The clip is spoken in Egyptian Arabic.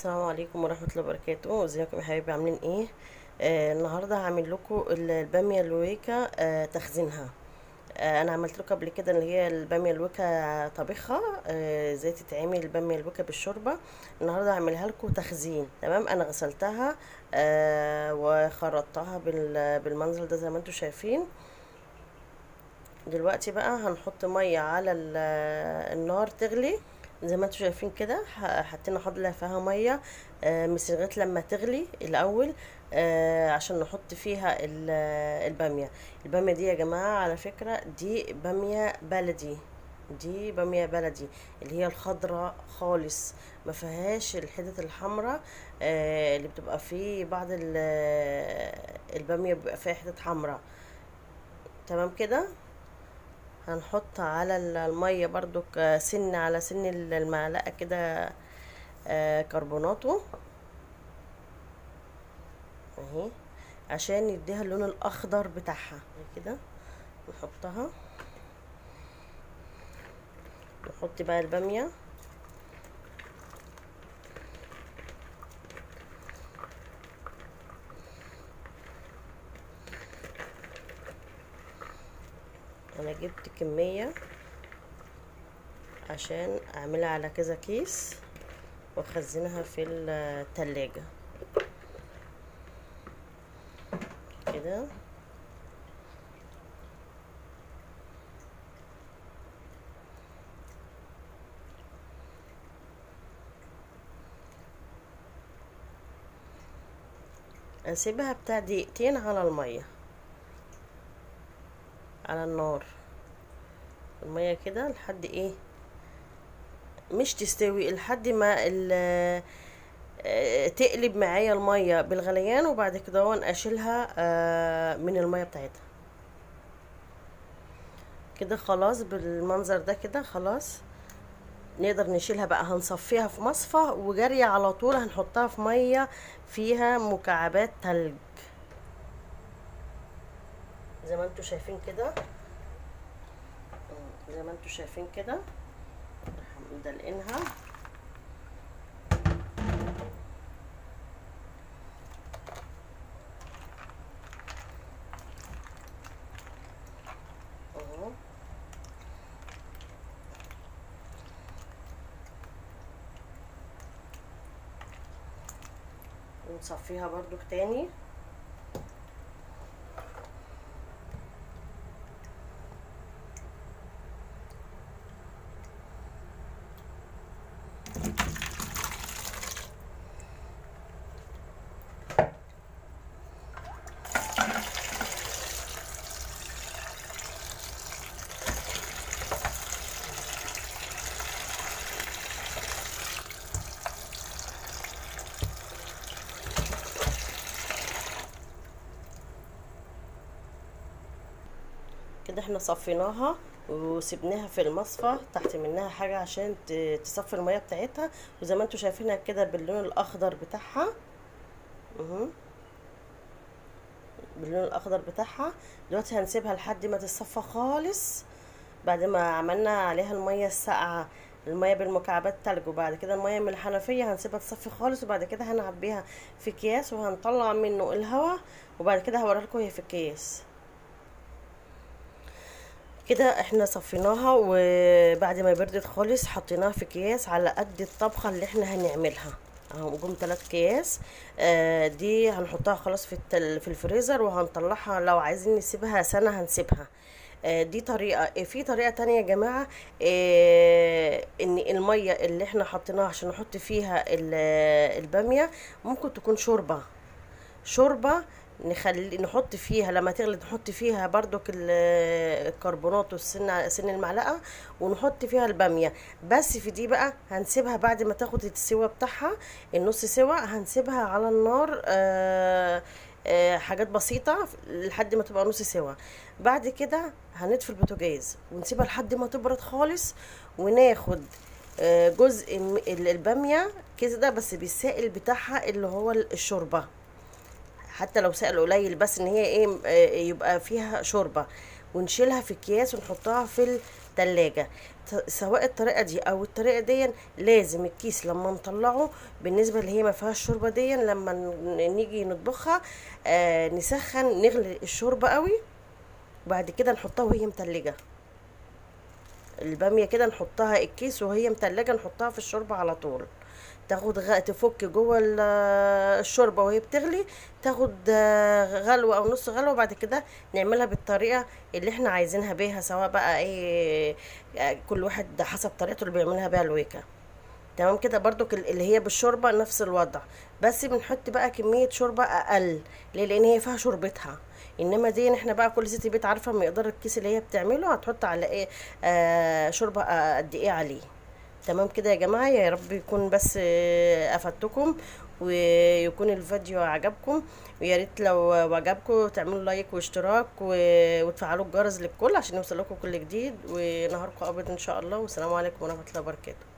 السلام عليكم ورحمة الله وبركاته ازيكم يا حبايبي عاملين ايه آه النهاردة هعمل لكم البامية الويكا آه تخزينها آه انا عملت لكم قبل كده اللي هي البامية الويكا طبيخها آه ازاي تتعمل البامية الويكا بالشوربة النهاردة هعملها لكم تخزين تمام انا غسلتها آه وخرطتها بال- بالمنظر ده زي ما انتم شايفين دلوقتي بقى هنحط ميه على ال- النار تغلي زي ما انتم شايفين كده ح- حطينا حضله فيها ميه آه، بس لغايه لما تغلي الاول آه، عشان نحط فيها ال- الباميه الباميه دي يا جماعه على فكره دي باميه بلدي دي باميه بلدي اللي هي الخضراء خالص ما فيهاش الحتت الحمراء آه، اللي بتبقى في بعض ال- الباميه بيبقى فيها حتت حمراء تمام كده هنحط على ال- المية برضو ك- سن على سن ال- المعلقة كده آه، كربوناتو اهي عشان يديها اللون الاخضر بتاعها كده نحطها نحط بقى البامية انا جبت كمية عشان اعملها على كذا كيس واخزنها في التلاجة كده اسيبها بتاع دقيقتين على المية على النار المية كده لحد ايه مش تستوي لحد ما ال تقلب معايا المية بالغليان وبعد كده وان اشيلها آه، من المية بتاعتها كده خلاص بالمنظر ده كده خلاص نقدر نشيلها بقى هنصفيها في مصفى وجارية على طول هنحطها في مية فيها مكعبات تلج زي ما انتوا شايفين كده زي ما انتوا شايفين كده مدلقينها اهو ونصفيها برضو تاني كده احنا صفيناها وسبناها في المصفى تحت منها حاجة عشان ت- تصفي المية بتاعتها وزي ما انتوا شايفينها كده باللون الاخضر بتاعها اهو باللون الاخضر بتاعها دلوقتي هنسيبها لحد ما تتصفى خالص بعد ما عملنا عليها المية الساقعة المية بالمكعبات تلج وبعد كده المية من الحنفية هنسيبها تصفي خالص وبعد كده هنعبيها في اكياس وهنطلع منه الهواء وبعد كده هوريها لكم هي في اكياس كده احنا صفيناها وبعد ما بردت خالص حطيناها في اكياس على قد الطبخه اللي احنا هنعملها اهو جم تلات اكياس آه دي هنحطها خلاص في التل في الفريزر وهنطلعها لو عايزين نسيبها سنه هنسيبها آه دي طريقه آه، في طريقه تانية يا جماعه آه ان الميه اللي احنا حطيناها عشان نحط فيها ال- الباميه ممكن تكون شوربه شوربه نخلي نحط فيها لما تغلي نحط فيها برضك ال- الكربونات والسن سن المعلقه ونحط فيها الباميه بس في دي بقى هنسيبها بعد ما تاخد السوا بتاعها النص سوا هنسيبها على النار آه آه حاجات بسيطة لحد ما تبقى نص سوا بعد كده هنطفي البوتاجاز ونسيبها لحد ما تبرد خالص وناخد آه جزء من ال- البامية كده بس بالسائل بتاعها اللي هو الشوربة حتى لو سائل قليل بس ان هي ايه آه، يبقى فيها شوربه ونشيلها في اكياس ونحطها في التلاجة ت- سواء الطريقة دي او الطريقة دي لازم الكيس لما نطلعه بالنسبة اللي هي ما فيهاش شوربة دي لما ن- نيجي نطبخها آه نسخن نغلي الشوربة قوي وبعد كده نحطها وهي متلجة البامية كده نحطها الكيس وهي متلجة نحطها في الشوربة على طول تاخد غ... تفك جوه ال- الشوربة وهي بتغلي تاخد آه، غلوة او نص غلوة بعد كده نعملها بالطريقة اللي احنا عايزينها بيها سواء بقى ايه آه، كل واحد حسب طريقته اللي بيعملها بيها الويكة تمام كده برضو كل- اللي هي بالشوربة نفس الوضع بس بنحط بقى كمية شوربة اقل ليه لان هي فيها شوربتها انما دي احنا بقى كل ست بيت عارفة مقدار الكيس اللي هي بتعمله هتحط على ايه آه شوربة آه، قد ايه عليه تمام كده يا جماعة يا رب يكون بس آه، افدتكم ويكون الفيديو عجبكم ويا ريت لو عجبكم تعملوا لايك واشتراك و- وتفعلوا الجرس للكل عشان يوصل لكم كل جديد ونهاركم ابيض ان شاء الله والسلام عليكم ورحمة الله وبركاته